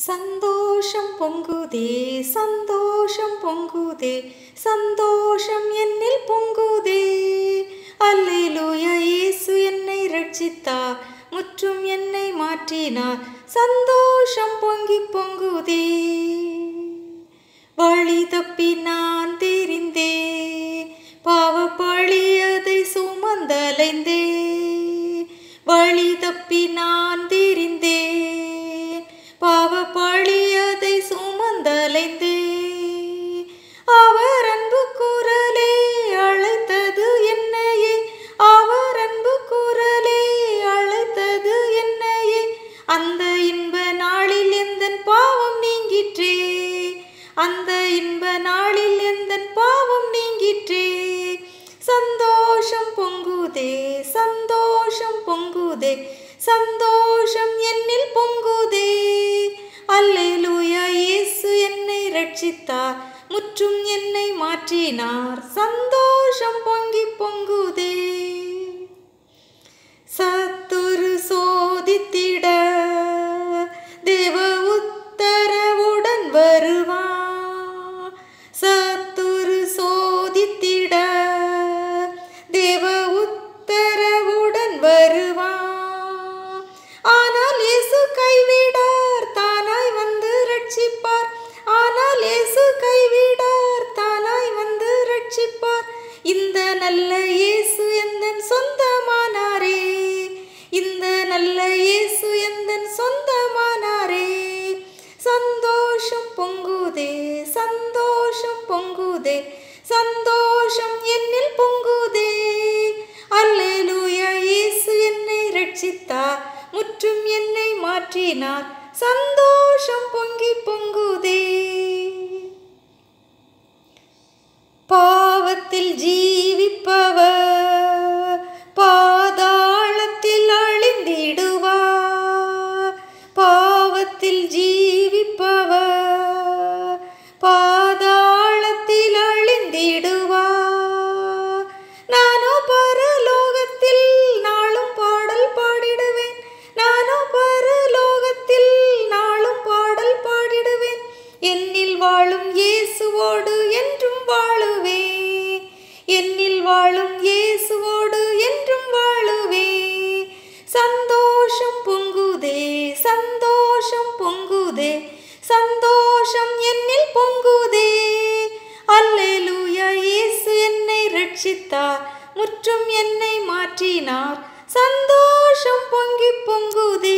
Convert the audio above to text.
சந்தோஷம் பொங்குதே சந்தோஷம் பொங்குதே சந்தோஷம் என்னில் பொங்குதே அல்லேலூயா இயேசு என்னை ரட்சித்தார் முற்றும் என்னை மாற்றினார் சந்தோஷம் பொங்கி பொங்குதே வழி தப்பி நான் தெரிந்தே பாவ பழியதை சுமந்தலைந்தே வழி தப்பி நான் தெரிந்தேன் பாவ பழியதை சுமந்தலைந்தே அவர் அன்பு குரலே அழைத்தது என்னையே அவர் அன்பு குரலே அழைத்தது என்னையே அந்த இன்ப நாளில் எந்தன் பாவம் நீங்கிற்றே அந்த இன்ப நாளில் எந்தன் பாவம் நீங்கிற்றே சந்தோஷம் பொங்குதே சந்தோஷம் பொங்குதே சந்தோஷம் என்னில் பொங்குதே அல்லேலூயா இயேசு என்னை ரட்சித்தார் முற்றும் என்னை மாற்றினார் சந்தோஷம் பொங்கி பொங்குதே சத்துரு சோதித்திட தேவ உத்தரவுடன் வருவா சத்துரு சோதித்திட தேவ உத்தரவுடன் வருவா ஆனால் இயேசு கைவிடார் தானாய் வந்து ரட்சிப்பார் ஆனால் இயேசு கைவிடார் தானாய் வந்து ரட்சிப்பார் இந்த நல்ல இயேசு எந்தன் சொந்தமானாரே இந்த நல்ல இயேசு எந்தன் சொந்தமானாரே சந்தோஷம் பொங்குதே சந்தோஷம் பொங்குதே சந்தோஷம் என்னில் பொங்குதே அல்லேலூயா இயேசு என்னை ரட்சித்தார் முற்றும் என்னை மாற்றினார் சந்தோஷம் பொங்கி பொங்குதே பாவத்தில் ஜீவிப்பவர் பாதாளத்தில் அழிந்திடுவார் பாவத்தில் ஜீவிப்பவர் பாதாளத்தில் அழிந்திடுவார் நானோ பரலோகத்தில் நாளும் பாடல் பாடிடுவேன் நானோ பரலோகத்தில் நாளும் பாடல் பாடிடுவேன் என்னில் வாழும் இயேசுவோடு என்றும் வாழுவேன் என்னில் வாழும் இயேசுவோடு என்றும் வாழுவேன் சந்தோஷம் பொங்குதே சந்தோஷம் பொங்குதே சந்தோஷம் என்னில் பொங்குதே அல்லேலூயா இயேசு என்னை ரட்சித்தார் முற்றும் என்னை மாற்றினார் சந்தோஷம் பொங்கி பொங்குதே